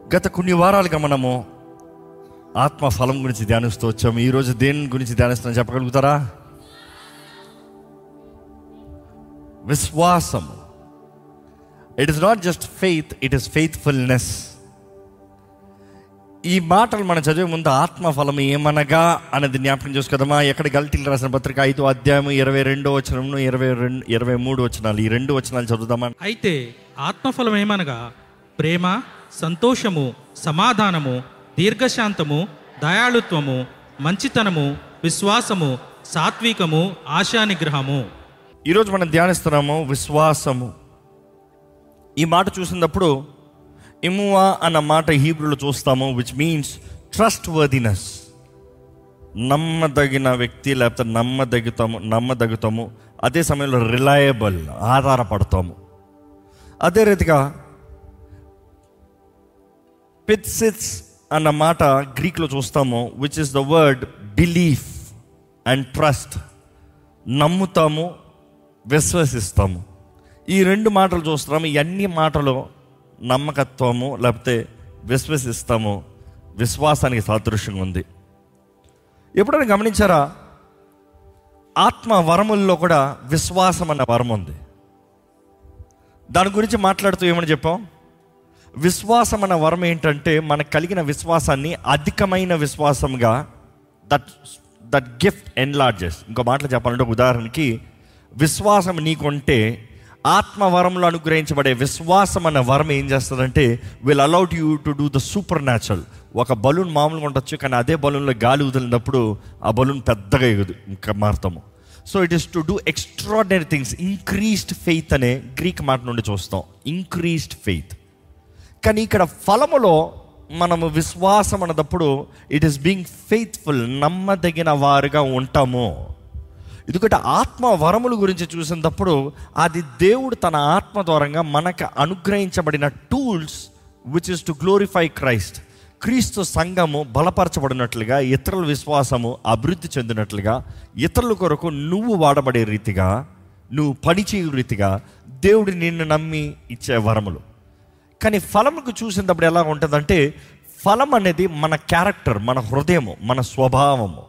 గత కొన్ని వారాలుగా మనము ఆత్మ ఫలం గురించి ధ్యానిస్తూ వచ్చాము ఈరోజు దేని గురించి ధ్యానిస్తున్నాం చెప్పగలుగుతారా విశ్వాసము it is not just faith it is faithfulness ఈ మాటలు మనం చదివే ముందు ఆత్మ ఫలం ఏమనగా అనేది జ్ఞాపకం చేసుకోదమ్మా ఎక్కడ గల్టీలు రాసిన పత్రిక ఐదు అధ్యాయం ఇరవై రెండో వచనము ఇరవై రెండు ఇరవై మూడు వచనాలు ఈ రెండు వచనాలు చదువుదామా అయితే ఆత్మఫలం ఏమనగా ప్రేమ సంతోషము సమాధానము దీర్ఘశాంతము దయాళుత్వము మంచితనము విశ్వాసము సాత్వికము ఆశానిగ్రహము ఈరోజు మనం ధ్యానిస్తున్నాము విశ్వాసము ఈ మాట చూసినప్పుడు ఇమువా అన్న మాట హీబ్రూలో చూస్తాము విచ్ మీన్స్ ట్రస్ట్ వర్దినెస్ నమ్మదగిన వ్యక్తి లేకపోతే నమ్మదగుతాము నమ్మదగుతాము అదే సమయంలో రిలయబుల్ ఆధారపడతాము అదే రీతిగా పిత్సిట్స్ అన్న మాట గ్రీక్లో చూస్తాము which is the word belief and trust నమ్ముతాము విశ్వసిస్తాము ఈ రెండు మాటలు చూస్తున్నాము ఈ అన్ని మాటలు నమ్మకత్వము లేకపోతే విశ్వసిస్తాము విశ్వాసానికి సాదృశ్యంగా ఉంది ఎప్పుడైనా గమనించారా ఆత్మ వరముల్లో కూడా విశ్వాసం అన్న వరం ఉంది దాని గురించి మాట్లాడుతూ ఏమని చెప్పాం విశ్వాసం అన్న వరం ఏంటంటే మనకు కలిగిన విశ్వాసాన్ని అధికమైన విశ్వాసంగా దట్ దట్ గిఫ్ట్ ఎన్లార్జెస్ ఇంకో మాటలు చెప్పాలంటే ఒక ఉదాహరణకి విశ్వాసం నీకుంటే ఆత్మ వరంలో అనుగ్రహించబడే విశ్వాసం అన్న వరం ఏం చేస్తుందంటే will allow you to do the super natural ఒక బలూన్ మామూలుగా ఉండొచ్చు కానీ అదే బలూన్లో గాలి వదిలినప్పుడు ఆ బలూన్ పెద్దగా ఎగుదు ఇంకా మారుతాము so it is to do extraordinary things increased faith అనే గ్రీక్ మాట నుండి చూస్తాం ఇంక్రీస్డ్ ఫెయిత్ కానీ ఇక్కడ ఫలములో మనము విశ్వాసం అన్నదప్పుడు ఇట్ ఈస్ బీయింగ్ ఫెయిత్ఫుల్ నమ్మదగిన వారుగా ఉంటాము ఎందుకంటే ఆత్మ వరముల గురించి చూసినప్పుడు అది దేవుడు తన ఆత్మ ద్వారంగా మనకు అనుగ్రహించబడిన tools which is to glorify Christ క్రీస్తు సంఘము బలపరచబడినట్లుగా ఇతరుల విశ్వాసము అభివృద్ధి చెందినట్లుగా ఇతరుల కొరకు నువ్వు వాడబడే రీతిగా నువ్వు పనిచేయు రీతిగా దేవుడు నిన్ను నమ్మి ఇచ్చే వరములు కానీ ఫలముకు చూసినప్పుడు ఎలా ఉంటుందంటే ఫలం అనేది మన క్యారెక్టర్ మన హృదయము మన స్వభావము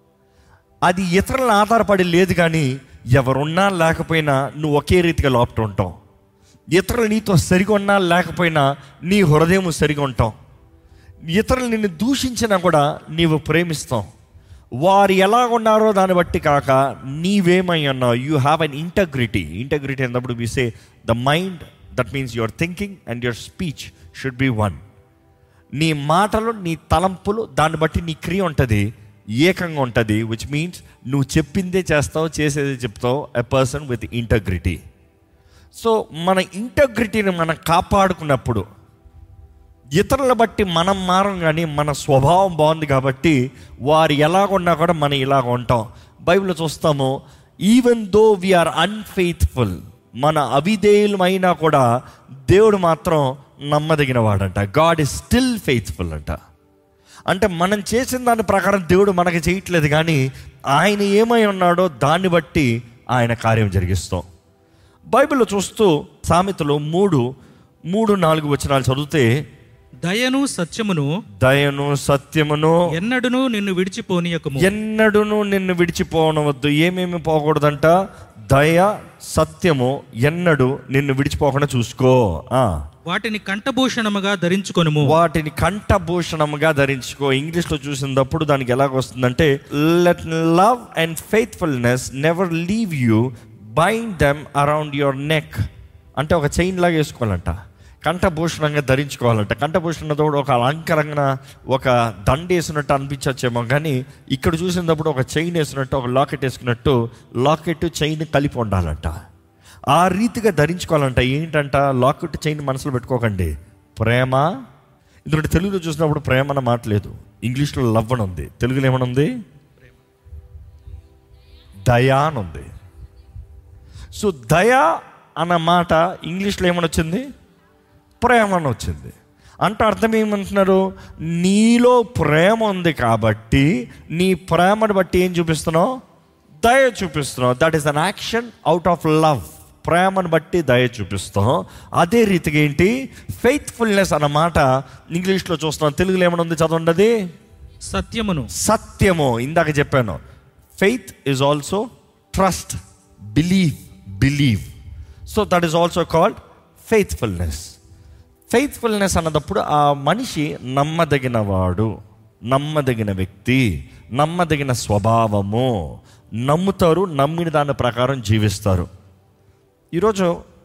అది ఇతరులను ఆధారపడి లేదు కానీ ఎవరున్నా లేకపోయినా నువ్వు ఒకే రీతిగా లోపట ఉంటావు ఇతరులు నీతో సరిగా ఉన్నా లేకపోయినా నీ హృదయం సరిగా ఉంటావు ఇతరులు నిన్ను దూషించినా కూడా నీవు ప్రేమిస్తావు వారు ఎలా ఉన్నారో దాన్ని బట్టి కాక నీవేమై ఉన్నావు you have an integrity integrity అన్నప్పుడు we say the mind that means your thinking and your speech should be one నీ మాటలు నీ తలంపులు దాన్ని బట్టి నీ క్రియ ఉంటుంది ఏకంగా ఉంటుంది విచ్ మీన్స్ నువ్వు చెప్పిందే చేస్తావు చేసేది చెప్తావు a person with integrity so మన ఇంటగ్రిటీని మనం కాపాడుకున్నప్పుడు ఇతరుల బట్టి మనం మారం కానీ మన స్వభావం బాగుంది కాబట్టి వారు ఎలాగున్నా కూడా మనం ఇలాగ ఉంటాం బైబిల్లో చూస్తాము ఈవెన్ దో వీఆర్ అన్ఫెయిత్ఫుల్ మన అవిధేయులమైనా కూడా దేవుడు మాత్రం నమ్మదగిన వాడంట గాడ్ ఇస్ స్టిల్ ఫెయిత్ఫుల్ అంట అంటే మనం చేసిన దాని ప్రకారం దేవుడు మనకి చేయట్లేదు కానీ ఆయన ఏమై ఉన్నాడో దాన్ని బట్టి ఆయన కార్యం జరిగిస్తాం బైబిల్లో చూస్తూ సామెతలు మూడు మూడు నాలుగు వచనాలు చదివితే దయను సత్యమును దయను సత్యమును ఎన్నడును నిన్ను విడిచిపోనీయకము ఎన్నడును నిన్ను విడిచిపోనవద్దు ఏమేమి పోకూడదంట దయ సత్యము ఎన్నడు నిన్ను విడిచిపోకుండా చూసుకో ఆ వాటిని కంఠభూషణముగా ధరించుకొనుము వాటిని కంఠభూషణముగా ధరించుకో ఇంగ్లీష్లో చూసినప్పుడు దానికి ఎలాగొస్తుందంటే let love and faithfulness never leave you bind them around your neck అంటే ఒక చైన్ లాగా వేసుకోవాలంట కంఠభూషణంగా ధరించుకోవాలంట కంఠభూషణంతో కూడా ఒక అలంకరంగా ఒక దండ వేసినట్టు అనిపించచ్చేమో కానీ ఇక్కడ చూసినప్పుడు ఒక చైన్ వేసినట్టు ఒక లాకెట్ వేసుకున్నట్టు లాకెట్ చైన్ కలిపి ఉండాలంట ఆ రీతిగా ధరించుకోవాలంట ఏంటంట లాకెట్ చైన్ మనసులో పెట్టుకోకండి ప్రేమ ఎందుకంటే తెలుగులో చూసినప్పుడు ప్రేమ అన్న మాట లేదు ఇంగ్లీష్లో లవ్ అని ఉంది తెలుగులో ఏమని ఉంది దయా అని ఉంది సో దయా అన్న మాట ఇంగ్లీష్లో ఏమని వచ్చింది ప్రేమ అని వచ్చింది అంటే అర్థం ఏమంటున్నారు నీలో ప్రేమ ఉంది కాబట్టి నీ ప్రేమను బట్టి ఏం చూపిస్తున్నావు దయ చూపిస్తున్నావు that is an action out of love ప్రేమను బట్టి దయ చూపిస్తాం అదే రీతిగా ఏంటి ఫెయిత్ఫుల్నెస్ అన్న మాట ఇంగ్లీష్లో చూస్తున్నాం తెలుగులో ఏమైనా ఉంది చదవండి అది సత్యమును సత్యము ఇందాక చెప్పాను faith is also trust believe believe so that is also called faithfulness faithfulness అన్నదప్పుడు ఆ మనిషి నమ్మదగిన వాడు నమ్మదగిన వ్యక్తి నమ్మదగిన స్వభావము నమ్ముతారు నమ్మిన దాని ప్రకారం జీవిస్తారు ఈరోజు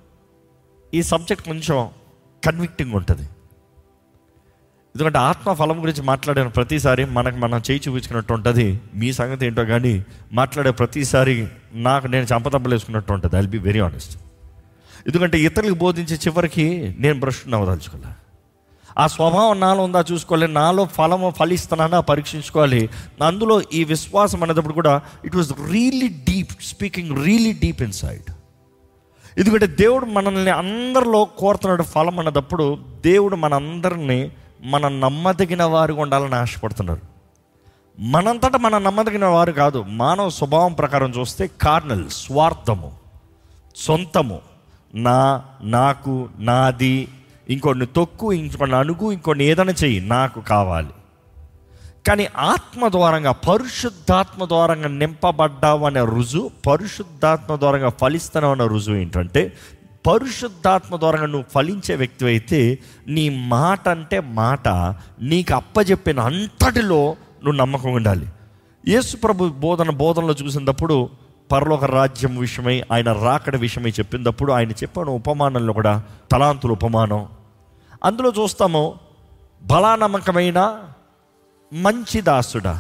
ఈ సబ్జెక్ట్ కొంచెం కన్విక్టింగ్ ఉంటుంది ఎందుకంటే ఆత్మ ఫలం గురించి మాట్లాడిన ప్రతిసారి మనకు మనం చేయి చూపించుకున్నట్టు ఉంటుంది మీ సంగతి ఏంటో కానీ మాట్లాడే ప్రతిసారి నాకు నేను చంపదబ్బలేసుకున్నట్టు ఉంటుంది ఐల్ బి వెరీ ఆనెస్ట్ ఎందుకంటే ఇతరులకు బోధించే చివరికి నేను బ్రష్ నవ్వదలుచుకోలే ఆ స్వభావం నాలో ఉందా చూసుకోవాలి నాలో ఫలము ఫలిస్తున్నానా పరీక్షించుకోవాలి అందులో ఈ విశ్వాసం అనేటప్పుడు కూడా it was really deep speaking really deep inside ఎందుకంటే దేవుడు మనల్ని అందరిలో కోరుతున్నాడు ఫలం అన్నదప్పుడు దేవుడు మనందరినీ మన నమ్మదగిన వారిగా ఉండాలని ఆశపడుతున్నారు మనంతటా మన నమ్మదగిన వారు కాదు మానవ స్వభావం ప్రకారం చూస్తే కార్నల్ స్వార్థము సొంతము నా నాకు నాది ఇంకొన్ని తొక్కు ఇంకొన్ని అణుగు ఇంకొన్ని ఏదైనా చెయ్యి నాకు కావాలి కానీ ఆత్మ ద్వారంగా పరిశుద్ధాత్మ ద్వారంగా నింపబడ్డావు అనే రుజువు పరిశుద్ధాత్మ ద్వారంగా ఫలిస్తున్నావు అనే రుజువు ఏంటంటే పరిశుద్ధాత్మ ద్వారంగా నువ్వు ఫలించే వ్యక్తి అయితే నీ మాట అంటే మాట నీకు అప్పచెప్పిన అంతటిలో నువ్వు నమ్మకం ఉండాలి యేసు ప్రభు బోధన బోధనలో చూసినప్పుడు పరలోక రాజ్యం విషయమై ఆయన రాకడ విషయమై చెప్పినప్పుడు ఆయన చెప్పిన ఉపమానంలో కూడా తలాంతుల ఉపమానం అందులో చూస్తాము బలానమ్మకమైన మంచి దాసుడా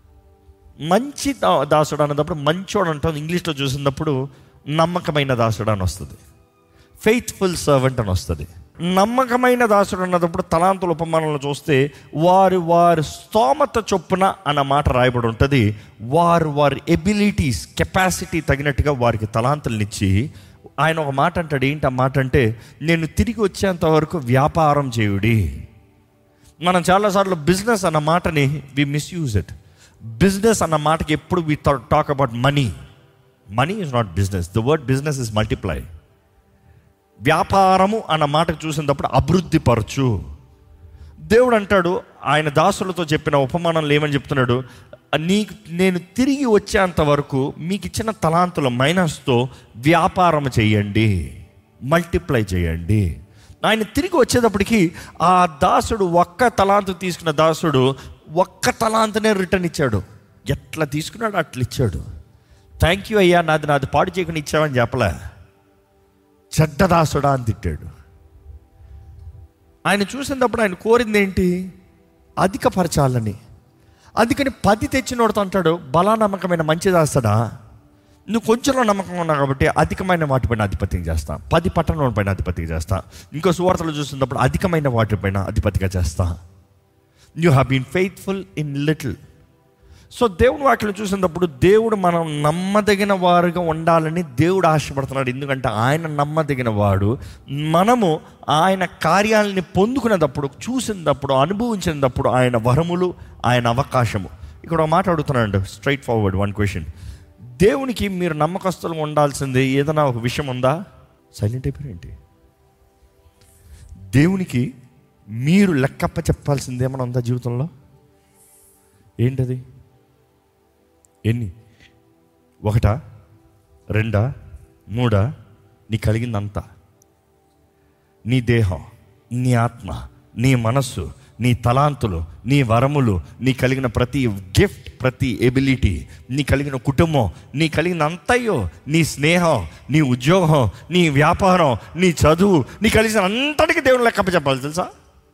మంచి దా- దాసుడు అన్నప్పుడు మంచోడు అంటాం ఇంగ్లీష్లో చూసినప్పుడు నమ్మకమైన దాసుడు అని వస్తుంది ఫెయిత్ఫుల్ సర్వెంట్ అని వస్తుంది నమ్మకమైన దాసుడు అన్నప్పుడు తలాంతుల ఉపమానంలో చూస్తే వారి వారి స్తోమత చొప్పున అన్న మాట రాయబడి ఉంటుంది వారు వారి ఎబిలిటీస్ కెపాసిటీ తగినట్టుగా వారికి తలాంతులనిచ్చి ఆయన ఒక మాట అంటాడు ఏంటి ఆ మాట అంటే నేను తిరిగి వచ్చేంత వరకు వ్యాపారం చేయుడి మనం చాలాసార్లు బిజినెస్ అన్న మాటని వి మిస్యూజ్ ఇట్ బిజినెస్ అన్న మాటకి ఎప్పుడు we talk about money money is not business the word business is multiply వ్యాపారము అన్న మాటకు చూసినప్పుడు అభివృద్ధి పరచు దేవుడు అంటాడు ఆయన దాసులతో చెప్పిన ఉపమానంలో ఏమని చెప్తున్నాడు నీకు నేను తిరిగి వచ్చేంత వరకు మీకు ఇచ్చిన తలాంతుల మైనస్తో వ్యాపారం చేయండి మల్టిప్లై చేయండి ఆయన తిరిగి వచ్చేటప్పటికి ఆ దాసుడు ఒక్క తలాంతు తీసుకున్న దాసుడు ఒక్క తలాంతనే రిటర్న్ ఇచ్చాడు ఎట్లా తీసుకున్నాడు అట్లా ఇచ్చాడు థ్యాంక్ యూ అయ్యా నాది నాది పాడు చేయకుండా ఇచ్చావని చెప్పలే చెడ్డదాసుడా అని తిట్టాడు ఆయన చూసినప్పుడు ఆయన కోరింది ఏంటి అధికపరచాలని అందుకని పది తెచ్చినోడుతో అంటాడు బలా నమ్మకమైన మంచి దాస్తాడా నువ్వు కొంచెంలో నమ్మకం ఉన్నావు కాబట్టి అధికమైన వాటిపైన అధిపత్యం చేస్తా పది పట్టణం పైన అధిపతిగా చేస్తా ఇంకో సువార్తలు చూసినప్పుడు అధికమైన వాటిపైన అధిపతిగా చేస్తా you have been faithful in little so దేవుడు వాటిని చూసినప్పుడు దేవుడు మనం నమ్మదగిన వారుగా ఉండాలని దేవుడు ఆశపడుతున్నాడు ఎందుకంటే ఆయన నమ్మదగిన వాడు మనము ఆయన కార్యాలని పొందుకునేటప్పుడు చూసినప్పుడు అనుభవించినప్పుడు ఆయన వరములు ఆయన అవకాశము ఇక్కడ ఒక మాట అడుగుతున్నాడు స్ట్రైట్ ఫార్వర్డ్ వన్ క్వశ్చన్ దేవునికి మీరు నమ్మకస్తులు ఉండాల్సింది ఏదైనా ఒక విషయం ఉందా సైలెంట్ అయిపోయారేంటి దేవునికి మీరు లెక్కప్ప చెప్పాల్సింది ఏమైనా ఉందా జీవితంలో ఏంటది ఎన్ని ఒకటా రెండా మూడా నీ కలిగిందంతా నీ దేహం నీ ఆత్మ నీ మనస్సు నీ తలాంతులు నీ వరములు నీ కలిగిన ప్రతి గిఫ్ట్ ప్రతి ఎబిలిటీ నీ కలిగిన కుటుంబం నీ కలిగిన అంతయ్యో నీ స్నేహం నీ ఉద్యోగం నీ వ్యాపారం నీ చదువు నీ కలిగిన అంతటికి దేవుని లెక్క చెప్పాలి తెలుసా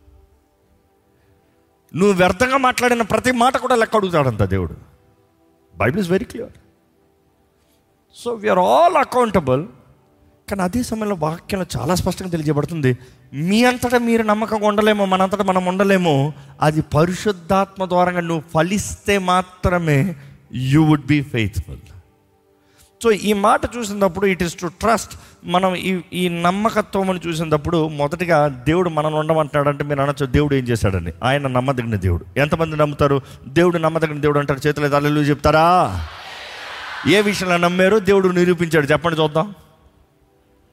నువ్వు వ్యర్థంగా మాట్లాడిన ప్రతి మాట కూడా లెక్క అడుగుతాడంత దేవుడు Bible is very clear so we are all accountable కానీ అదే సమయంలో వాక్యంలో చాలా స్పష్టంగా తెలియజేయబడుతుంది మీ అంతటా మీరు నమ్మకంగా ఉండలేమో మనంతటా మనం ఉండలేమో అది పరిశుద్ధాత్మ ద్వారంగా నువ్వు ఫలిస్తే మాత్రమే you would be faithful so ఈ మాట చూసినప్పుడు ఇట్ ఈస్ టు ట్రస్ట్ మనం ఈ ఈ నమ్మకత్వం అని చూసినప్పుడు మొదటిగా దేవుడు మనం ఉండమంటాడంటే మీరు అనొచ్చు దేవుడు ఏం చేశాడని ఆయన నమ్మదగిన దేవుడు ఎంతమంది నమ్ముతారు దేవుడు నమ్మదగిన దేవుడు అంటారు చేతులు తల్లు చెప్తారా ఏ విషయంలో నమ్మారో దేవుడు నిరూపించాడు చెప్పండి చూద్దాం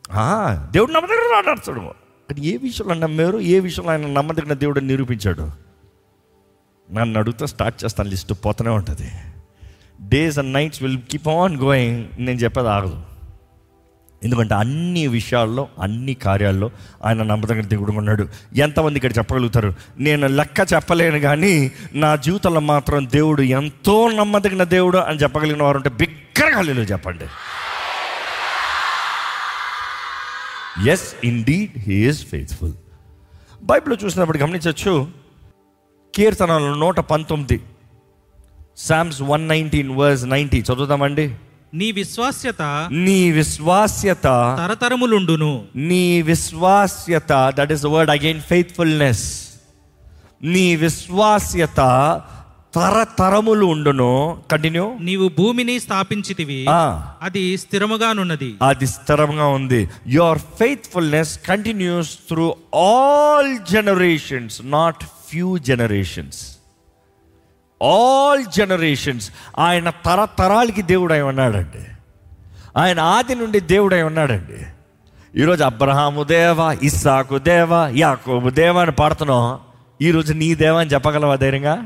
ఆ, దేవుడు నమ్మదగిన మాట్లాడతాడు కానీ ఏ విషయంలో నమ్మారు ఏ విషయంలో ఆయన నమ్మదగిన దేవుడు నిరూపించాడు నన్ను అడుగుతా స్టార్ట్ చేస్తాను లిస్ట్ పోతూనే ఉంటుంది days and nights will keep on going నేను చెప్పేది ఆగదు ఎందుకంటే అన్ని విషయాల్లో అన్ని కార్యాల్లో ఆయన నమ్మదగిన దేవుడు ఉన్నాడు ఎంతమంది ఇక్కడ చెప్పగలుగుతారు నేను లెక్క చెప్పలేను కానీ నా జీవితంలో మాత్రం దేవుడు ఎంతో నమ్మదగిన దేవుడు అని చెప్పగలిగిన వారు ఉంటే బిగ్గరగా చెప్పండి yes indeed he is faithful బైబిల్లో చూసినప్పుడు గమనించవచ్చు కీర్తనలు నూట పంతొమ్మిది Psalms one nineteen verse ninety చదువుదామండి నీ విశ్వాస్యత నీ విశ్వాస్యత తరతరములుండును నీ విశ్వాస్యత that is word again faithfulness నీ విశ్వాస్యత తరతరములు ఉండును కంటిన్యూ నీవు భూమిని స్థాపించితివి ఆ. అది స్థిరముగానున్నది అది స్థిరంగా ఉంది your faithfulness continues through all generations not few generations all generations ఆయన తరతరాలకి దేవుడు అయి ఉన్నాడండి ఆయన ఆది నుండి దేవుడు అయి ఉన్నాడండి ఈరోజు అబ్రహాము దేవ ఇస్సాకు దేవ యాకోబు దేవ అని పాడుతున్నాం ఈరోజు నీ దేవ అని చెప్పగలవా ధైర్యంగా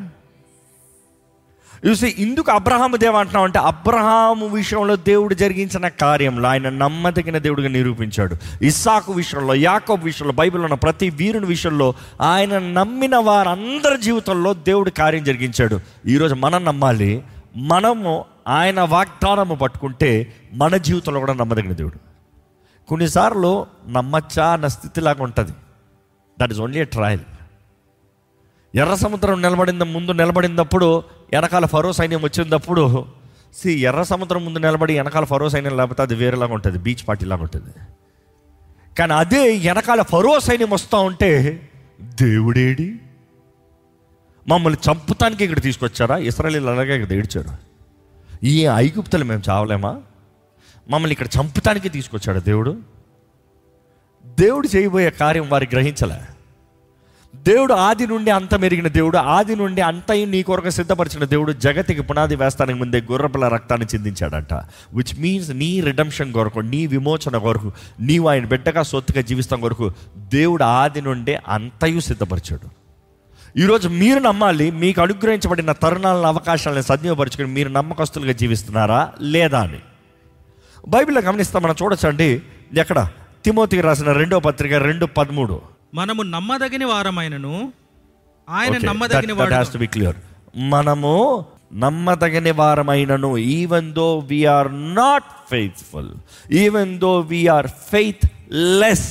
చూసి ఇందుకు అబ్రహాము దేవ అంటున్నాం అంటే అబ్రహాము విషయంలో దేవుడు జరిగించిన కార్యంలో ఆయన నమ్మదగిన దేవుడిగా నిరూపించాడు ఇస్సాకు విషయంలో యాకోబు విషయంలో బైబిల్లో ఉన్న ప్రతి వీరుని విషయంలో ఆయన నమ్మిన వారందరి జీవితంలో దేవుడు కార్యం జరిగించాడు ఈరోజు మనం నమ్మాలి మనము ఆయన వాగ్దానము పట్టుకుంటే మన జీవితంలో కూడా నమ్మదగిన దేవుడు కొన్నిసార్లు నమ్మచ్చా అన్న స్థితిలాగా ఉంటుంది that is only a trial ఎర్ర సముద్రం నిలబడిన ముందు నిలబడినప్పుడు వెనకాల ఫరో సైన్యం వచ్చినప్పుడు సి ఎర్ర సముద్రం ముందు నిలబడి వెనకాల ఫరో సైన్యం లేకపోతే అది వేరేలాగా ఉంటుంది బీచ్ పార్టీ లాగా ఉంటుంది కానీ అదే వెనకాల ఫరో సైన్యం వస్తూ ఉంటే దేవుడేడి మమ్మల్ని చంపుతానికి ఇక్కడ తీసుకొచ్చారా ఇస్రాయలీలు అలాగే ఇక్కడ ఏడ్చారు ఈ ఐగుప్తులు మేము చావలేమా మమ్మల్ని ఇక్కడ చంపుతానికి తీసుకొచ్చాడు దేవుడు దేవుడు చేయబోయే కార్యం వారు గ్రహించలే దేవుడు ఆది నుండి అంత మెరిగిన దేవుడు ఆది నుండి అంతయు నీ కొరకు సిద్ధపరిచిన దేవుడు జగతికి పునాది వేస్తానికి ముందే గుర్రపిల్ల రక్తాన్ని చిందించాడంట విచ్ మీన్స్ నీ రిడమ్షన్ కొరకు నీ విమోచన కొరకు నీవు ఆయన బిడ్డగా సొత్తుగా జీవిస్తాం కొరకు దేవుడు ఆది నుండే అంతయు సిద్ధపరిచాడు ఈరోజు మీరు నమ్మాలి మీకు అనుగ్రహించబడిన తరుణాలను అవకాశాలను సద్వినియోగపరుచుకొని మీరు నమ్మకస్తులుగా జీవిస్తున్నారా లేదా అని బైబిల్లో గమనిస్తాం మనం చూడొచ్చండి ఎక్కడ తిమోతికి రాసిన రెండో పత్రిక రెండు పదమూడు మనము నమ్మదగిన వారమైనను ఆయన Okay, నమ్మదగిన that- that has వాడు to be clear. మనము నమ్మదగిన వారమైనను even though we are not faithful even though we are faithless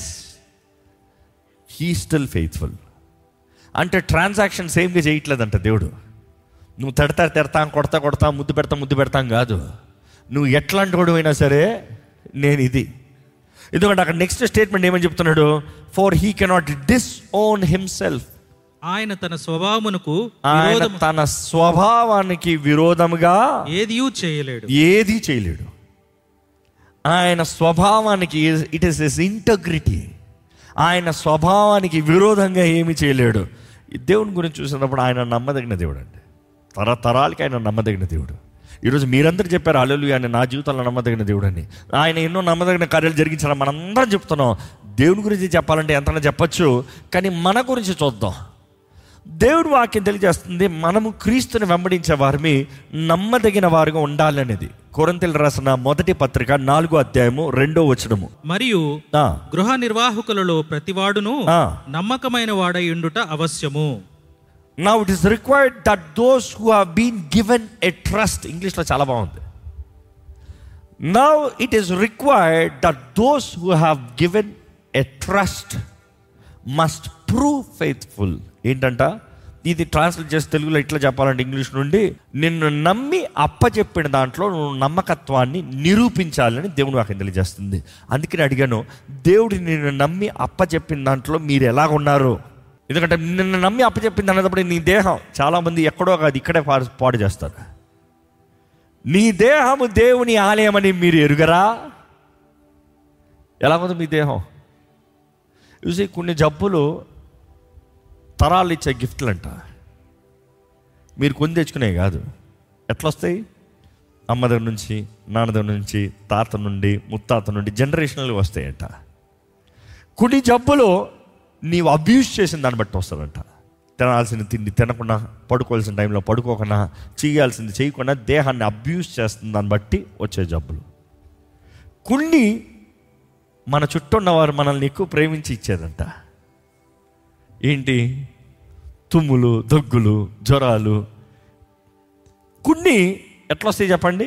he still faithful అంటే ట్రాన్సాక్షన్ సేమ్గా చేయట్లేదంట దేవుడు నువ్వు తిడతా తిడతా కొడతా కొడతా ముద్దు పెడతా ముద్దు పెడతాం కాదు నువ్వు ఎట్లాంటి వాడు అయినా సరే నేను ఇది ఎందుకంటే అక్కడ నెక్స్ట్ స్టేట్మెంట్ ఏమని చెప్తున్నాడు for he cannot disown himself ఆయన తన స్వభావమునకు ఆయన విరోధం తన స్వభావానికి విరోధముగా ఏదియూ చేయలేడు ఏది చేయలేడు ఆయన స్వభావానికి ఇట్ ఇస్ ఇస్ ఇంటగ్రిటీ ఆయన స్వభావానికి విరోధంగా ఏమి చేయలేడు ఈ దేవుని గురించి చూసినప్పుడు ఆయన నమ్మదగిన దేవుడు అండి తరతరాలకి ఆయన నమ్మదగిన దేవుడు ఈరోజు మీరందరూ చెప్పారు అలలు ఆయన నా జీవితంలో నమ్మదగిన దేవుడు అని ఆయన ఎన్నో నమ్మదగిన కార్యాలు జరిగించారు మనందరం చెప్తున్నాం దేవుని గురించి చెప్పాలంటే ఎంతైనా చెప్పచ్చు కానీ మన గురించి చూద్దాం దేవుడు వాక్యం తెలియజేస్తుంది మనము క్రీస్తుని వెంబడించే వారిని నమ్మదగిన వారుగా ఉండాలనేది కొరంతెలు రాసిన మొదటి పత్రిక నాలుగో అధ్యాయము రెండో వచనము మరియు ఆ, గృహ నిర్వాహకులలో ప్రతివాడును ఆ. నమ్మకమైన వాడై ఉండుట అవశ్యము now it is required that those who have been given a trust ఇంగ్లీష్లో చాలా బాగుంది now it is required that those who have given a trust must prove faithful ఏంటంట ఇది ట్రాన్స్లేట్ చేసి తెలుగులో ఇట్లా చెప్పాలంటే ఇంగ్లీష్ నుండి నిన్ను నమ్మి అప్పచెప్పిన దాంట్లో నువ్వు నమ్మకత్వాన్ని నిరూపించాలని దేవుడు నాకు తెలియజేస్తుంది అందుకని అడిగాను దేవుడు నిన్ను నమ్మి అప్పచెప్పిన దాంట్లో మీరు ఎలాగున్నారు ఎందుకంటే నిన్ను నమ్మి అప్పచెప్పింది అనేటప్పుడు నీ దేహం చాలామంది ఎక్కడో కాదు ఇక్కడే పాడు పాడు చేస్తారు నీ దేహము దేవుని ఆలయమని మీరు ఎరుగరా ఎలా ఉంది మీ దేహం చూసి కొన్ని జబ్బులు తరాలు ఇచ్చే గిఫ్ట్లు అంట మీరు కొని తెచ్చుకునే కాదు ఎట్లా వస్తాయి అమ్మ దగ్గర నుంచి నాన్న దగ్గర నుంచి తాత నుండి ముత్తాత నుండి జనరేషనల్గా వస్తాయంట కొన్ని జబ్బులు నీవు అబ్యూస్ చేసిన దాన్ని బట్టి వస్తుందంట తినాల్సిన తిండి తినకుండా పడుకోవాల్సిన టైంలో పడుకోకుండా చేయాల్సింది చేయకుండా దేహాన్ని అబ్యూస్ చేస్తుంది దాన్ని బట్టి వచ్చే జబ్బులు కొన్ని మన చుట్టూ ఉన్నవారు మనల్ని ఎక్కువ ప్రేమించి ఇచ్చేదంట ఏంటి తుమ్ములు దగ్గులు జ్వరాలు కొన్ని ఎట్లా వస్తాయి చెప్పండి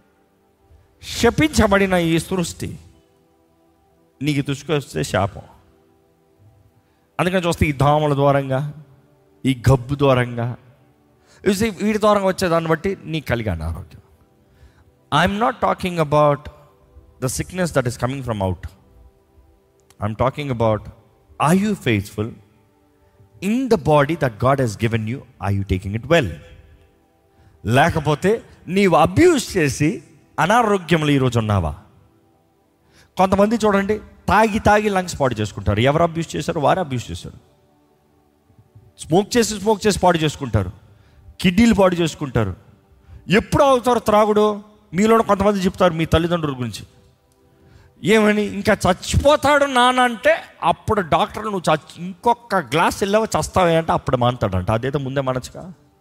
శపించబడిన ఈ సృష్టి నీకు తుసుకొస్తే శాపం అందుకని చూస్తే ఈ దోమల ద్వారంగా ఈ గబ్బు ద్వారంగా You see, వీటి ద్వారంగా వచ్చే దాన్ని బట్టి నీకు కలిగే అనారోగ్యం I'm not talking about the sickness that is coming from out I'm talking about are you faithful in the body that God he's given you are you taking it well లేకపోతే నీవు అబ్యూస్ చేసి అనారోగ్యంలో ఈరోజు ఉన్నావా కొంతమంది చూడండి తాగి తాగి lungs పాడు చేసుకుంటారు ఎవరు అబ్యూస్ చేశారు వారు అబ్యూస్ చేశారు స్మోక్ చేసి స్మోక్ చేసి పాడు చేసుకుంటారు కిడ్నీలు పాడు చేసుకుంటారు ఎప్పుడు అవుతారు త్రాగుడు మీలో కొంతమంది చెప్తారు మీ తల్లిదండ్రుల గురించి ఏమని ఇంకా చచ్చిపోతాడు నాన్న అంటే అప్పుడు డాక్టర్ నువ్వు చచ్చి ఇంకొక గ్లాస్ వెళ్ళావో చస్తావే అంటే అప్పుడు మానతాడంట అదేదో ముందే మనచుగా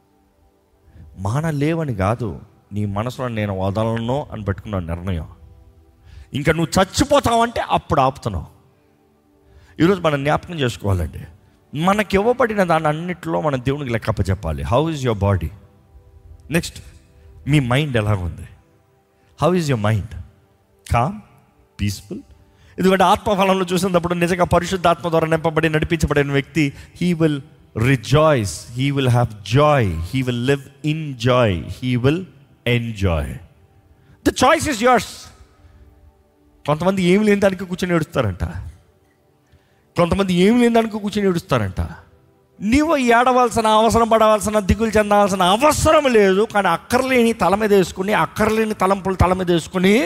మానలేవని కాదు నీ మనసులో నేను వదలను అని పెట్టుకున్న నిర్ణయం ఇంకా నువ్వు చచ్చిపోతావంటే అప్పుడు ఆపుతున్నావు ఈరోజు మనం జ్ఞాపకం చేసుకోవాలండి మనకి ఇవ్వబడిన దాని అన్నిటిలో మన దేవునికి లెక్కప్ప చెప్పాలి how is your body next మీ మైండ్ ఎలా ఉంది how is your mind calm peaceful ఎందుకంటే ఆత్మఫలంలో చూసినప్పుడు నిజంగా పరిశుద్ధాత్మ ద్వారా నింపబడి నడిపించబడిన వ్యక్తి he will rejoice he will have joy he will live in joy he will enjoy the choice is yours కొంతమంది ఏమి లేని దానికి కూర్చొని ఏడుస్తారంట కొంతమంది ఏమి లేని దానికి కూర్చొని ఏడుస్తారంట నీవు ఏడవలసిన అవసరం పడవలసిన దిగులు చెందాల్సిన అవసరం లేదు కానీ అక్కర్లేని తల మీద వేసుకుని అక్కర్లేని తలంపులు తల మీద వేసుకుని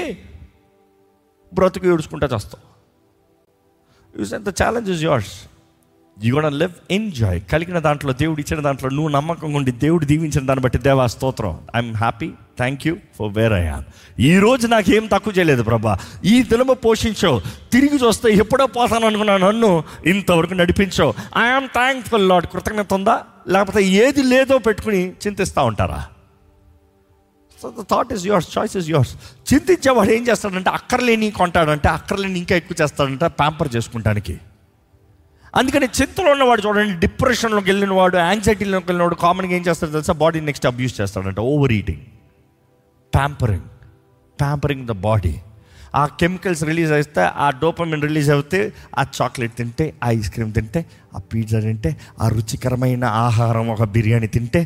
బ్రతుకు ఏడుచుకుంటా చేస్తావు use the challenge is yours you gonna live enjoy కలిగిన దాంట్లో దేవుడు ఇచ్చిన దాంట్లో నువ్వు నమ్మకంగా ఉండి దేవుడు దీవించిన దాన్ని బట్టి దేవా స్తోత్రం I'm happy thank you for where I am ఈ రోజు నాకు ఏం తక్కువ చేయలేదు ప్రభా ఈ దినము పోషించావు తిరిగి చూస్తే ఎప్పుడో పోతాను అనుకున్నాను నన్ను ఇంతవరకు నడిపించావు ఐఎమ్ థ్యాంక్ఫుల్ లాడ్ కృతజ్ఞత ఉందా లేకపోతే ఏది లేదో పెట్టుకుని చింతిస్తూ ఉంటారా so the thought is yours choice is yours చింతించేవాడు ఏం చేస్తాడంటే అక్కర్లేని కొంటాడంటే అక్కర్లేని ఇంకా ఎక్కువ చేస్తాడంటే ప్యాంపర్ చేసుకుంటానికి అందుకని చింతలో ఉన్నవాడు చూడండి డిప్రెషన్లోకి వెళ్ళిన వాడు యాంగ్జైటీలోకి వెళ్ళినవాడు కామన్గా ఏం చేస్తాడు తెలుసా బాడీ నెక్స్ట్ అబ్యూస్ చేస్తాడంట overeating pampering pampering the body ఆ కెమికల్స్ రిలీజ్ అయితే ఆ డోపమిన్ రిలీజ్ అవుతే ఆ చాక్లెట్ తింటే ఆ ఐస్ క్రీమ్ తింటే ఆ పిజ్జా తింటే ఆ రుచికరమైన ఆహారం ఒక బిర్యానీ తింటే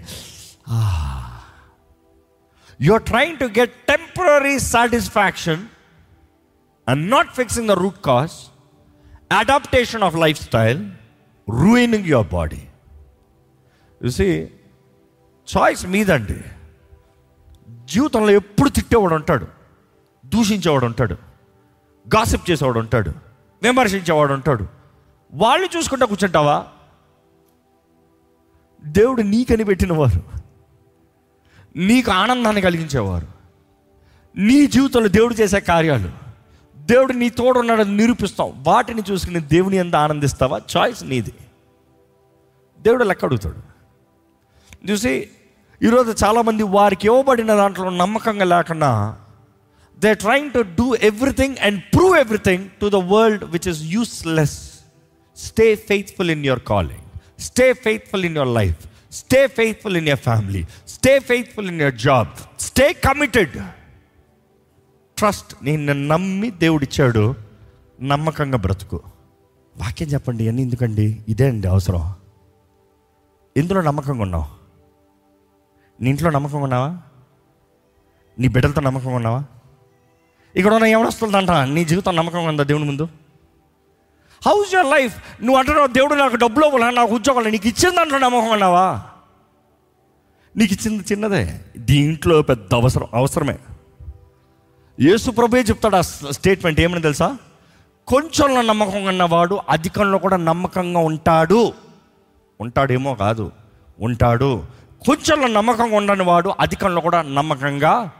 you are trying to get temporary satisfaction and not fixing the root cause adaptation of lifestyle ruining your body చూసి చాయిస్ మీదండి జీవితంలో ఎప్పుడు తిట్టేవాడు ఉంటాడు దూషించేవాడు ఉంటాడు గాసిప్ చేసేవాడు ఉంటాడు విమర్శించేవాడు ఉంటాడు వాళ్ళు చూసుకుంటా కూర్చుంటావా దేవుడు నీకని పెట్టినవారు నీకు ఆనందాన్ని కలిగించేవారు నీ జీవితంలో దేవుడు చేసే కార్యాలు దేవుడు నీ తోడున్నాడని నిరూపిస్తావు వాటిని చూసుకుని దేవుని ఎంత ఆనందిస్తావా చాయిస్ నీది దేవుడు లెక్క అడుగుతాడు చూసి ఈరోజు చాలామంది వారికి ఇవ్వబడిన దాంట్లో నమ్మకంగా లేకుండా they trying to do everything and prove everything to the world which is useless stay faithful in your calling stay faithful in your life stay faithful in your family stay faithful in your job stay committed trust నేను నమ్మి దేవుడిచ్చాడు నమ్మకంగా బ్రతుకు వాక్యం చెప్పండి అన్నీ ఎందుకండి ఇదే అండి అవసరం ఎందులో నమ్మకంగా ఉన్నావు నీ ఇంట్లో నమ్మకంగా ఉన్నావా నీ బిడ్డలతో నమ్మకంగా ఉన్నావా ఇక్కడ ఉన్న ఎవడొస్తుందంట నీ జీవితం నమ్మకంగా ఉందా దేవుని ముందు హౌస్ యువర్ లైఫ్ నువ్వు అంటున్నావు దేవుడు నాకు డబ్బులు ఇవ్వాలా నాకు ఉద్యోగాలు నీకు ఇచ్చిన దాంట్లో నమ్మకం ఉన్నావా నీకు ఇచ్చింది చిన్నదే దీంట్లో పెద్ద అవసరం అవసరమే యేసు ప్రభే చెప్తాడు ఆ స్టేట్మెంట్ ఏమని తెలుసా కొంచెంలో నమ్మకంగా ఉన్నవాడు అధికంలో కూడా నమ్మకంగా ఉంటాడు ఉంటాడేమో కాదు ఉంటాడు కొంచెంలో నమ్మకంగా ఉండని వాడు అధికంలో కూడా నమ్మకంగా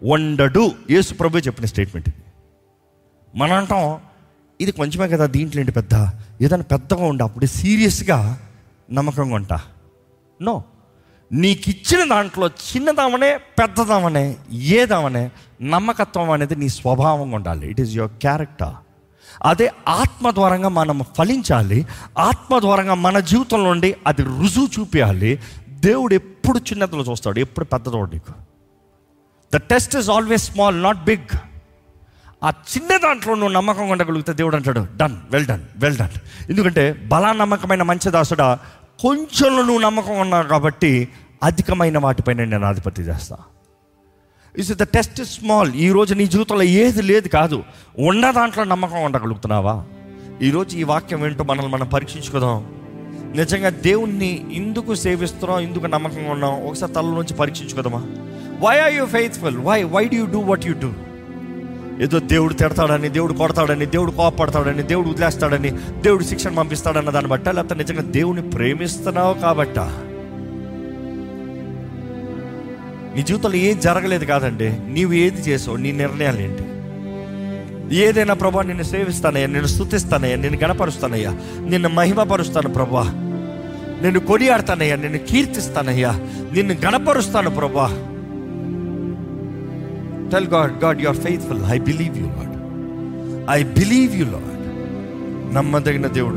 వండడు యేసు ప్రభు చెప్పిన స్టేట్మెంట్ ఇది మనం అంటాం ఇది కొంచెమే కదా దీంట్లో ఏంటి పెద్ద ఏదైనా పెద్దగా ఉండి అప్పుడు సీరియస్గా నమ్మకంగా ఉంటా నో నీకు ఇచ్చిన దాంట్లో చిన్నదామనే పెద్దదామనే ఏదామనే నమ్మకత్వం అనేది నీ స్వభావంగా ఉండాలి ఇట్ ఈస్ యువర్ క్యారెక్టర్ అదే ఆత్మ ద్వారంగా మనం ఫలించాలి ఆత్మ ద్వారంగా మన జీవితంలో నుండి అది రుజువు చూపించాలి దేవుడు ఎప్పుడు చిన్నదిలో చూస్తాడు ఎప్పుడు పెద్దదో నీకు the test is always small not big ఆ చిన్న దాంట్లో నువ్వు నమ్మకం ఉండగలిగితే దేవుడు అంటాడు done well done well done ఎందుకంటే బలా నమ్మకమైన మంచి దాసుడా కొంచెంలో నువ్వు నమ్మకం ఉన్నావు కాబట్టి అధికమైన వాటిపైన నేను ఆధిపత్య చేస్తా ఇస్ ద టెస్ట్ స్మాల్ ఈ రోజు నీ జీవితంలో ఏది లేదు కాదు ఉన్న దాంట్లో నమ్మకం ఉండగలుగుతున్నావా ఈరోజు ఈ వాక్యం ఏంటో మనల్ని మనం పరీక్షించుకుందాం నిజంగా దేవుణ్ణి ఎందుకు సేవిస్తున్నాం ఎందుకు నమ్మకంగా ఉన్నాం ఒకసారి తల నుంచి పరీక్షించుకుందామా why are you faithful why why do you do what you do ఏదో దేవుడు తిడతాడని దేవుడు కొడతాడని దేవుడు కోపడతాడని దేవుడు వదిలేస్తాడని దేవుడు శిక్షణ పంపిస్తాడన్న దాన్ని బట్ట లేకపోతే నిజంగా దేవుని ప్రేమిస్తున్నావు కాబట్టా నీ జీవితంలో ఏం జరగలేదు కాదండి నీవు ఏది చేసావు నీ నిర్ణయాలు ఏంటి ఏదైనా ప్రభా నిన్ను సేవిస్తానయ్యా నిన్ను స్థుతిస్తానయ్యా నిన్ను గణపరుస్తానయ్యా నిన్ను మహిమపరుస్తాను ప్రభా నిన్ను కొనియాడతానయ్యా నిన్ను కీర్తిస్తానయ్యా నిన్ను గణపరుస్తాను ప్రభా tell God God you are faithful I believe you Lord I believe you Lord నమ్మదగిన దేవుడు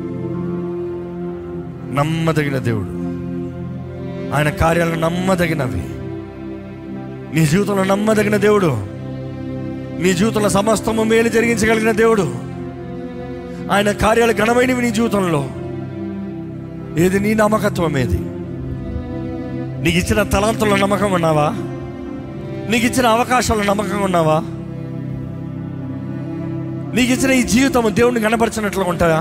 నమ్మదగిన దేవుడు ఆయన కార్యాలు నమ్మదగినవి నీ జీవితంలో నమ్మదగిన దేవుడు నీ జీవితంలో సమస్తము మేలు జరిగించగలిగిన దేవుడు ఆయన కార్యాలు ఘనమైనవి నీ జీవితంలో ఏది నీ నమ్మకత్వం ఏది నీకు ఇచ్చిన తలాంతుల్లో నమ్మకం ఉన్నావా నీకు ఇచ్చిన అవకాశాలు నమ్మకంగా ఉన్నావా నీకు ఇచ్చిన ఈ జీవితం దేవుడిని కనపరిచినట్లుగా ఉంటాయా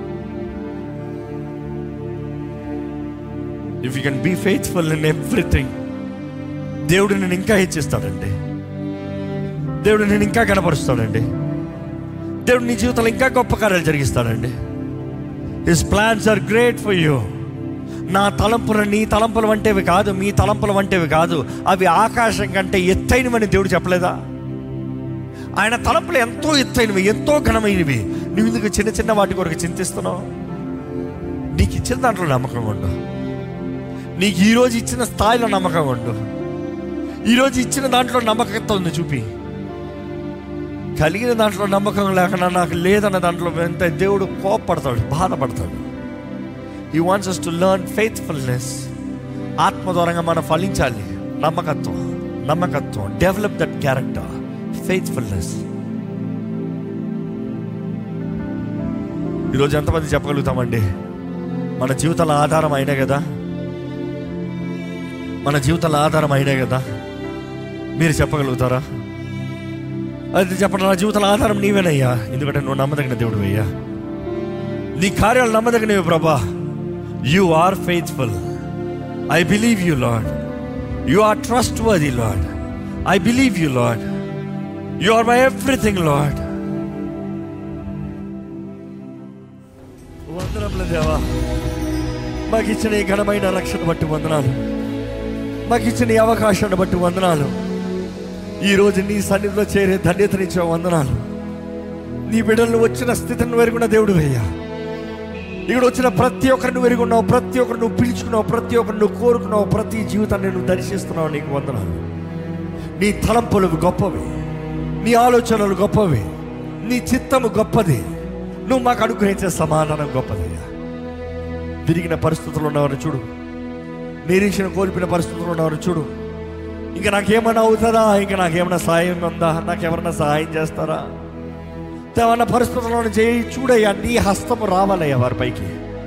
if you can be faithful in everything దేవుడు నేను ఇంకా హెచ్చిస్తాడండి దేవుడు నేను ఇంకా కనపరుస్తాడండి దేవుడు నీ జీవితంలో ఇంకా గొప్ప కార్యాలు జరిగిస్తాడండి his plans are great for you నా తలంపులు నీ తలంపులు వంటివి కాదు మీ తలంపులు వంటివి కాదు అవి ఆకాశం కంటే ఎత్తైనవని దేవుడు చెప్పలేదా ఆయన తలంపులు ఎంతో ఎత్తైనవి ఎంతో ఘనమైనవి నువ్వు ఎందుకు చిన్న చిన్న వాటి కొరకు చింతిస్తున్నావు నీకు ఇచ్చిన దాంట్లో నమ్మకం ఉండు నీకు ఈరోజు ఇచ్చిన స్థాయిలో నమ్మకం ఉండు ఈరోజు ఇచ్చిన దాంట్లో నమ్మకంతో ఉంది చూపి కలిగిన దాంట్లో నమ్మకం లేకుండా నాకు లేదన్న దాంట్లో ఎంత దేవుడు కోపడతాడు బాధపడతాడు he wants us to learn faithfulness ఆత్మ ద్వారంగా మనం ఫలించాలి నమ్మకత్వం నమ్మకత్వం డెవలప్ దట్ క్యారెక్టర్ ఫెయిత్ఫుల్నెస్ ఈరోజు ఎంతమంది చెప్పగలుగుతామండి మన జీవితాల ఆధారం అయినా కదా మన జీవితాల ఆధారం అయినా కదా మీరు చెప్పగలుగుతారా అది చెప్పండి నా జీవితాల ఆధారం నీవేనయ్యా ఎందుకంటే నువ్వు నమ్మదగిన దేవుడు అయ్యా నీ కార్యాలు నమ్మదగినవి ప్రభా you are faithful I believe you Lord you are trustworthy Lord I believe you Lord you are my everything Lord వందనములు దేవా మాకు ఇచ్చిన ఈ ఘనమైన రక్షణ బట్టి వందనాలు మాకు ఇచ్చిన ఈ అవకాశాన్ని బట్టి వందనాలు ఈ రోజు నీ సన్నిధిలో చేరే ధన్యతనిచ్చే వందనాలు నీ బిడ్డలను వచ్చిన స్థితిని వెరుగున్న దేవుడు అయ్యా ఇక్కడ వచ్చిన ప్రతి ఒక్కరిని వెరుగున్నావు ప్రతి ఒక్కరు నువ్వు పిలుచుకున్నావు ప్రతి ఒక్కరు నువ్వు కోరుకున్నావు ప్రతి జీవితాన్ని నువ్వు దర్శిస్తున్నావు నీకు వందనాలు నీ తలంపులు గొప్పవి నీ ఆలోచనలు గొప్పవి నీ చిత్తము గొప్పది నువ్వు మాకు అనుగ్రహించే సమాధానం గొప్పదయ్యా విరిగిన పరిస్థితుల్లో ఉన్నవారిని చూడు నిరీక్షణ కోల్పోయిన పరిస్థితుల్లో ఉన్నవారిని చూడు ఇంకా నాకేమైనా అవుతుందా ఇంకా నాకేమైనా సాయం ఉందా నాకెవరైనా సహాయం చేస్తారా ఏమన్నా పరిస్థితుల్లో చేయి చూడయ్యా నీ హస్తము రావాలయ్యా వారిపైకి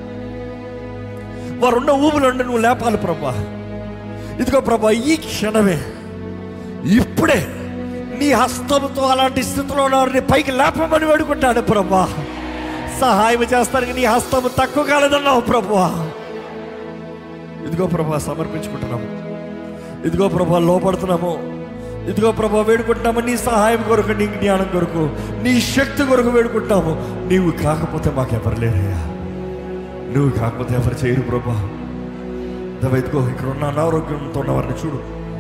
వారు ఉన్న ఊబులుండి నువ్వు లేపాలి ప్రభా ఇదిగో ప్రభా ఈ క్షణమే ఇప్పుడే నీ హస్తముతో అలాంటి స్థితిలో ఉన్నవారిని పైకి లేపమని వేడుకుంటాడు ప్రభా సహాయం చేస్తానికి నీ హస్తము తక్కువ కాలేదన్నావు ప్రభా ఇదిగో ప్రభా సమర్పించుకుంటున్నాము ఇదిగో ప్రభా లోపడుతున్నాము ఇదిగో ప్రభా వేడుకుంటున్నాము నీ సహాయం కొరకు నీ జ్ఞానం కొరకు నీ శక్తి కొరకు వేడుకుంటాము నీవు కాకపోతే మాకెవరు లేరయ్యా నువ్వు కాకపోతే ఎవరు చేయరు ప్రభా దేవా, ఇదిగో ఇక్కడ ఉన్న అనారోగ్యంతో ఉన్న వారిని చూడు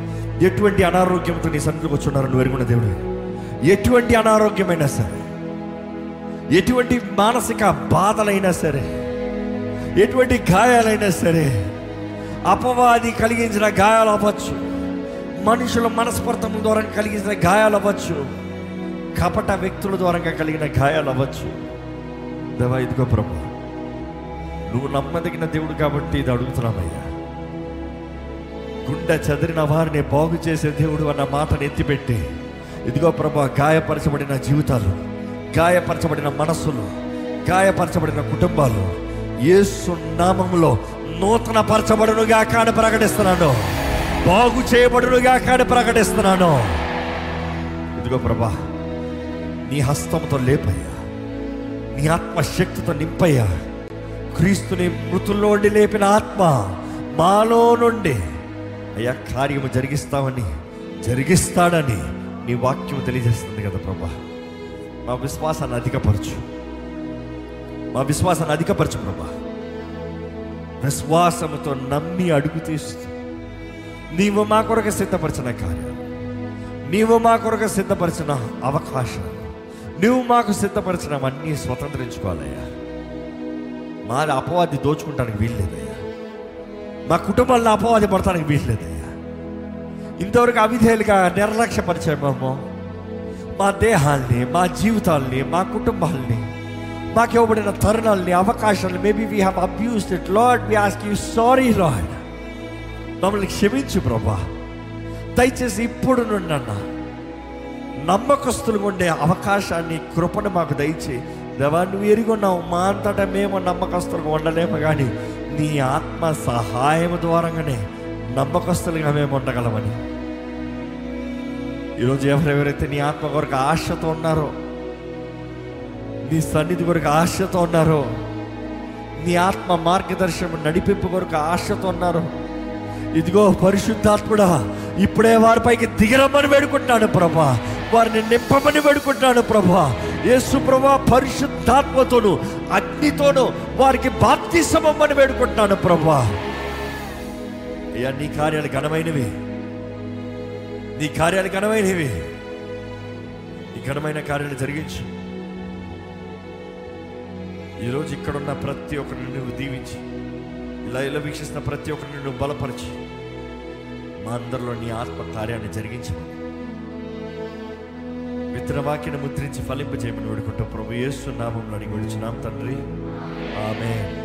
ఎటువంటి అనారోగ్యంతో నీ సన్నిధికి వచ్చున్నారు నువ్వు ఎరుగున్న దేవుడు ఎటువంటి అనారోగ్యమైనా సరే ఎటువంటి మానసిక బాధలైనా సరే ఎటువంటి గాయాలైనా సరే అపవాది కలిగించిన గాయాలు అవ్వచ్చు మనుషుల మనస్పర్ధం ద్వారా కలిగించిన గాయాలు అవ్వచ్చు కపట వ్యక్తుల ద్వారా కలిగిన గాయాలు అవ్వచ్చు దేవా ఇదిగో ప్రభు నువ్వు నమ్మదగిన దేవుడు కాబట్టి ఇది అడుగుతున్నామయ్యా గుండె చదిరిన వారిని బాగు చేసే దేవుడు అన్న మాటను ఎత్తిపెట్టి ఇదిగో ప్రభా గాయపరచబడిన జీవితాలు గాయపరచబడిన మనస్సులు గాయపరచబడిన కుటుంబాలు యేసు నామములో నూతన పరచబడునుగా కాని ప్రకటిస్తున్నాను బాగు చేయబడునుగా కాని ప్రకటిస్తున్నాను ఇదిగో ప్రభా నీ హస్తంతో లేపయ్యా నీ ఆత్మశక్తితో నింపయ్యా క్రీస్తుని మృతుల్లో నుండి లేపిన ఆత్మ మాలో నుండి అయ్యా కార్యము జరిగిస్తామని జరిగిస్తాడని నీ వాక్యం తెలియజేస్తుంది కదా ప్రభా మా విశ్వాసాన్ని అధికపరచు మా విశ్వాసాన్ని అధికపరచు ప్రభా విశ్వాసముతో నమ్మి అడుగు తీస్తూ నీవు మా కొరకు సిద్ధపరిచిన కార్యాలు నీవు మా కొరకు సిద్ధపరిచిన అవకాశాలు నువ్వు మాకు సిద్ధపరిచినవన్నీ స్వతంత్రించుకోవాలయ్యా మాది అపవాది దోచుకుంటానికి వీల్లేదయ్యా మా కుటుంబాలను అపవాది పడటానికి వీల్లేదయ్యా ఇంతవరకు అవిధేయులుగా నిర్లక్ష్యపరిచామేమో మా దేహాల్ని మా జీవితాల్ని మా కుటుంబాల్ని మాకు ఇవ్వబడిన తరుణాలని అవకాశాలు maybe we have abused it Lord we ask you sorry Lord మమ్మల్ని క్షమించు ప్రభా దయచేసి ఇప్పుడు నుండి అన్న నమ్మకస్తులు ఉండే అవకాశాన్ని కృపను మాకు దయచే దేవా నువ్వు ఎరుగున్నావు మా అంతటా మేము నమ్మకస్తులుగా ఉండలేము కానీ నీ ఆత్మ సహాయం ద్వారాగానే నమ్మకస్తులుగా మేము ఉండగలమని ఈరోజు ఎవరెవరైతే నీ ఆత్మ కొరకు ఆశతో ఉన్నారో నీ సన్నిధి కొరకు ఆశతో ఉన్నారో నీ ఆత్మ మార్గదర్శనం నడిపింపు కొరకు ఆశతో ఉన్నారు ఇదిగో పరిశుద్ధాత్ముడా ఇప్పుడే వారిపైకి దిగరమ్మని వేడుకుంటున్నాను ప్రభా వారిని నింపమని వేడుకుంటున్నాను ప్రభా యేసు ప్రభా పరిశుద్ధాత్మతోను అగ్నితోను వారికి బాప్తిసమమ్మని వేడుకుంటున్నాను ప్రభా అయ్యా నీ కార్యాలు ఘనమైనవి నీ కార్యాలు ఘనమైనవి నీ ఘనమైన కార్యాలు జరిగించు ఈరోజు ఇక్కడున్న ప్రతి ఒక్కరిని నువ్వు దీవించి ఇలా ఇలా వీక్షిస్తున్న ప్రతి ఒక్కరిని నువ్వు బలపరిచి మా అందరిలో నీ ఆత్మ కార్యాన్ని జరిగించు విత్తన వాక్యను ముద్రించి ఫలింపజేయమని వేడుకుంటాం ప్రభు యేసు నామంలో అడిగి విడిచినాం తండ్రి ఆమె